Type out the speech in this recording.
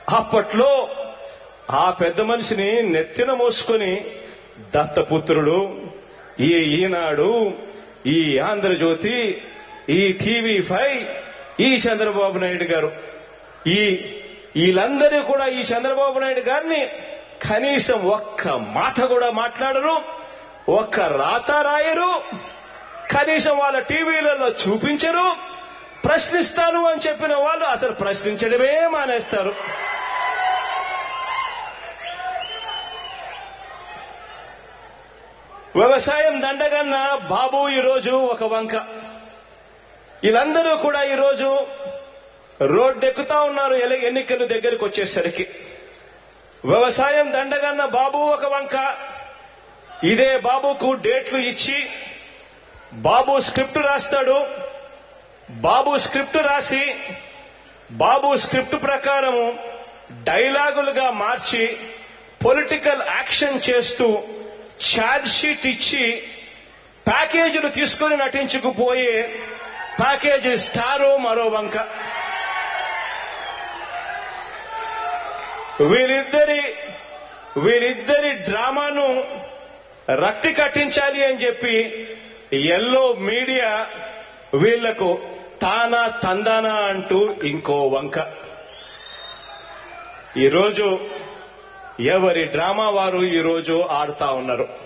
అప్పట్లో ఆ పెద్ద మనిషిని నెత్తిన మోసుకొని దత్తపుత్రుడు ఈ ఈనాడు ఈ ఆంధ్రజ్యోతి ఈ టీవీ ఫైవ్ ఈ చంద్రబాబు నాయుడు గారు ఈ వీళ్ళందరూ కూడా ఈ చంద్రబాబు నాయుడు గారిని కనీసం ఒక్క మాట కూడా మాట్లాడరు ఒక్క రాత రాయరు కనీసం వాళ్ళ టీవీలలో చూపించరు ప్రశ్నిస్తాను అని చెప్పిన వాళ్ళు అసలు ప్రశ్నించడమే మానేస్తారు వ్యవసాయం దండగన్న బాబు ఈరోజు ఒక వంక వీళ్ళందరూ కూడా ఈరోజు రోడ్డెక్కుతా ఉన్నారు ఎల- ఎన్నికలు దగ్గరికి వచ్చేసరికి వ్యవసాయం దండగన్న బాబు ఒక వంక ఇదే బాబుకు డేట్లు ఇచ్చి బాబు స్క్రిప్ట్ రాస్తాడు బాబు స్క్రిప్ట్ రాసి బాబు స్క్రిప్ట్ ప్రకారం డైలాగులుగా మార్చి పొలిటికల్ యాక్షన్ చేస్తూ ఛార్జ్ షీట్ ఇచ్చి ప్యాకేజీలు తీసుకొని నటించుకుపోయే ప్యాకేజీ స్టారు మరో వంక వీరిద్దరి వీరిద్దరి డ్రామాను రక్తి కట్టించాలి అని చెప్పి ఎల్లో మీడియా వీళ్లకు తానా తందానా అంటూ ఇంకో వంక ఈరోజు ఎవరి డ్రామా వారు ఈరోజు ఆడుతా ఉన్నారు